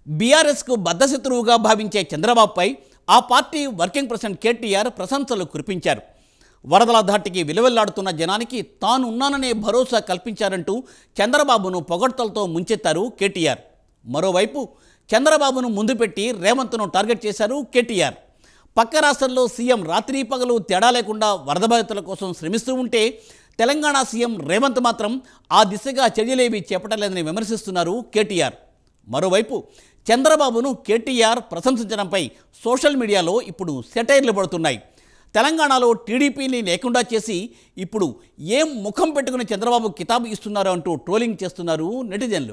బీఆర్ఎస్కు బద్ధశత్రువుగా భావించే చంద్రబాబుపై ఆ పార్టీ వర్కింగ్ ప్రెసిడెంట్ కేటీఆర్ ప్రశంసలు కురిపించారు వరదల ధాటికి విలువెల్లాడుతున్న జనానికి తాను ఉన్నాననే భరోసా కల్పించారంటూ చంద్రబాబును పొగడ్తలతో ముంచెత్తారు కేటీఆర్ మరోవైపు చంద్రబాబును ముందు పెట్టి రేవంత్ను టార్గెట్ చేశారు కేటీఆర్ పక్క రాష్ట్రంలో సీఎం రాత్రి పగలు తేడా లేకుండా వరద బాధితుల కోసం శ్రమిస్తూ ఉంటే తెలంగాణ సీఎం రేవంత్ మాత్రం ఆ దిశగా చర్యలేవి చేపట్టలేదని విమర్శిస్తున్నారు కేటీఆర్ మరోవైపు చంద్రబాబును కేటీఆర్ ప్రశంసించడంపై సోషల్ మీడియాలో ఇప్పుడు సెటైర్లు పడుతున్నాయి తెలంగాణలో టీడీపీని లేకుండా చేసి ఇప్పుడు ఏం ముఖం పెట్టుకుని చంద్రబాబు కితాబు ఇస్తున్నారు అంటూ ట్రోలింగ్ చేస్తున్నారు నెటిజన్లు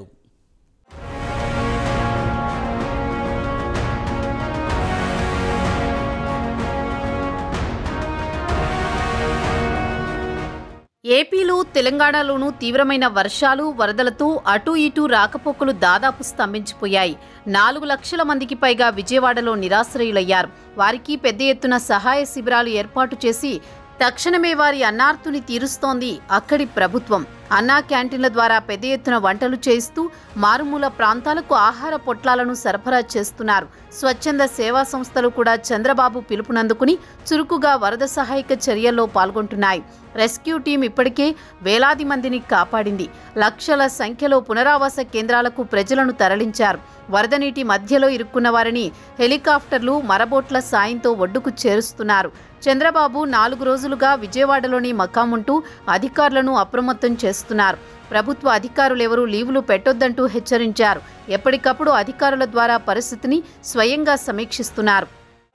ఏపీలో తెలంగాణలోనూ తీవ్రమైన వర్షాలు వరదలతో అటూ ఇటూ రాకపోకలు దాదాపు స్తంభించిపోయాయి నాలుగు లక్షల మందికి పైగా విజయవాడలో నిరాశ్రయులయ్యారు వారికి పెద్ద ఎత్తున సహాయ శిబిరాలు ఏర్పాటు చేసి తక్షణమే వారి అన్నార్తుని తీరుస్తోంది అక్కడి ప్రభుత్వం అన్నా క్యాంటీన్ల ద్వారా పెద్ద ఎత్తున వంటలు చేయిస్తూ మారుమూల ప్రాంతాలకు ఆహార పొట్లాలను సరఫరా చేస్తున్నారు స్వచ్ఛంద సేవా సంస్థలు కూడా చంద్రబాబు పిలుపునందుకుని చురుకుగా వరద సహాయక చర్యల్లో పాల్గొంటున్నాయి రెస్క్యూ టీం ఇప్పటికే వేలాది మందిని కాపాడింది లక్షల సంఖ్యలో పునరావాస కేంద్రాలకు ప్రజలను తరలించారు వరద నీటి మధ్యలో ఇరుక్కున్న వారిని హెలికాప్టర్లు మరబోట్ల సాయంతో ఒడ్డుకు చేరుస్తున్నారు చంద్రబాబు నాలుగు రోజులుగా విజయవాడలోని మకాముంటూ అధికారులను అప్రమత్తం చేస్తున్నారు ప్రభుత్వ అధికారులెవరూ లీవులు పెట్టొద్దంటూ హెచ్చరించారు ఎప్పటికప్పుడు అధికారుల ద్వారా పరిస్థితిని స్వయంగా సమీక్షిస్తున్నారు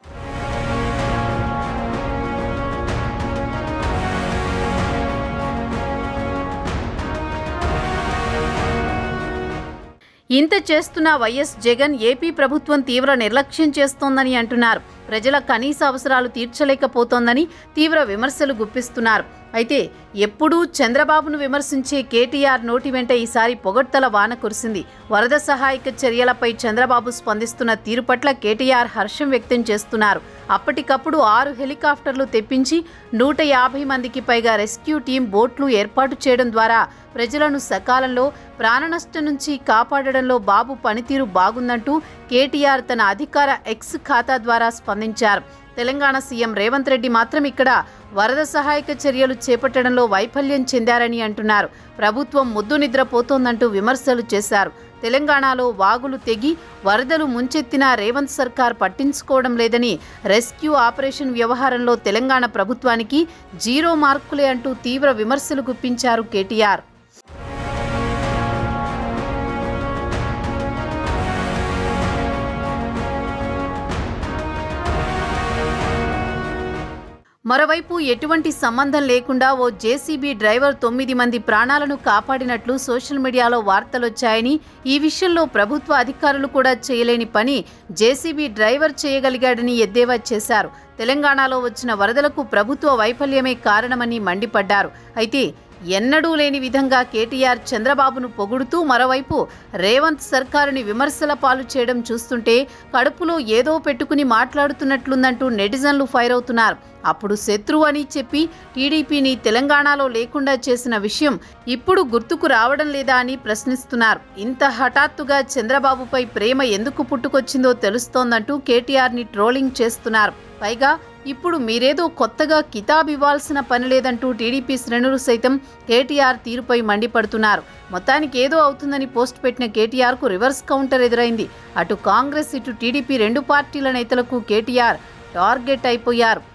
ఇంత చేస్తున్న వైఎస్ జగన్ ఏపీ ప్రభుత్వం తీవ్ర నిర్లక్ష్యం చేస్తోందని అంటున్నారు ప్రజల కనీస అవసరాలు తీర్చలేకపోతోందని తీవ్ర విమర్శలు గుప్పిస్తున్నారు అయితే ఎప్పుడూ చంద్రబాబును విమర్శించే కేటీఆర్ నోటి వెంట ఈసారి పొగడ్తల వాన కురిసింది వరద సహాయక చర్యలపై చంద్రబాబు స్పందిస్తున్న తీరు పట్ల కేటీఆర్ హర్షం వ్యక్తం చేస్తున్నారు అప్పటికప్పుడు ఆరు హెలికాప్టర్లు తెప్పించి నూట యాభై మందికి పైగా రెస్క్యూ టీం బోట్లు ఏర్పాటు చేయడం ద్వారా ప్రజలను సకాలంలో ప్రాణనష్టం నుంచి కాపాడడంలో బాబు పనితీరు బాగుందంటూ కేటీఆర్ తన అధికార ఎక్స్ ఖాతా ద్వారా స్పందించారు తెలంగాణ సీఎం రేవంత్ రెడ్డి మాత్రం ఇక్కడ వరద సహాయక చర్యలు చేపట్టడంలో వైఫల్యం చెందారని అంటున్నారు ప్రభుత్వం ముద్దు నిద్రపోతోందంటూ విమర్శలు చేశారు తెలంగాణలో వాగులు తెగి వరదలు ముంచెత్తిన రేవంత్ సర్కార్ పట్టించుకోవడం లేదని రెస్క్యూ ఆపరేషన్ వ్యవహారంలో తెలంగాణ ప్రభుత్వానికి జీరో మార్కులే అంటూ తీవ్ర విమర్శలు గుప్పించారు కేటీఆర్ మరోవైపు ఎటువంటి సంబంధం లేకుండా ఓ జేసీబీ డ్రైవర్ తొమ్మిది మంది ప్రాణాలను కాపాడినట్లు సోషల్ మీడియాలో వార్తలొచ్చాయని ఈ విషయంలో ప్రభుత్వ అధికారులు కూడా చేయలేని పని జేసీబీ డ్రైవర్ చేయగలిగాడని ఎద్దేవా చేశారు తెలంగాణలో వచ్చిన వరదలకు ప్రభుత్వ వైఫల్యమే కారణమని మండిపడ్డారు అయితే ఎన్నడూ లేని విధంగా కేటీఆర్ చంద్రబాబును పొగుడుతూ మరోవైపు రేవంత్ సర్కారుని విమర్శల పాలు చేయడం చూస్తుంటే కడుపులో ఏదో పెట్టుకుని మాట్లాడుతున్నట్లుందంటూ నెటిజన్లు ఫైర్ అవుతున్నారు అప్పుడు శత్రువు అని చెప్పి టీడీపీని తెలంగాణలో లేకుండా చేసిన విషయం ఇప్పుడు గుర్తుకు రావడం లేదా అని ప్రశ్నిస్తున్నారు ఇంత హఠాత్తుగా చంద్రబాబుపై ప్రేమ ఎందుకు పుట్టుకొచ్చిందో తెలుస్తోందంటూ కేటీఆర్ని ట్రోలింగ్ చేస్తున్నారు పైగా ఇప్పుడు మీరేదో కొత్తగా కితాబ్ ఇవ్వాల్సిన పని లేదంటూ టీడీపీ శ్రేణులు సైతం కేటీఆర్ తీరుపై మండిపడుతున్నారు మొత్తానికి ఏదో అవుతుందని పోస్ట్ పెట్టిన కేటీఆర్కు రివర్స్ కౌంటర్ ఎదురైంది అటు కాంగ్రెస్ ఇటు టీడీపీ రెండు పార్టీల నేతలకు కేటీఆర్ టార్గెట్ అయిపోయారు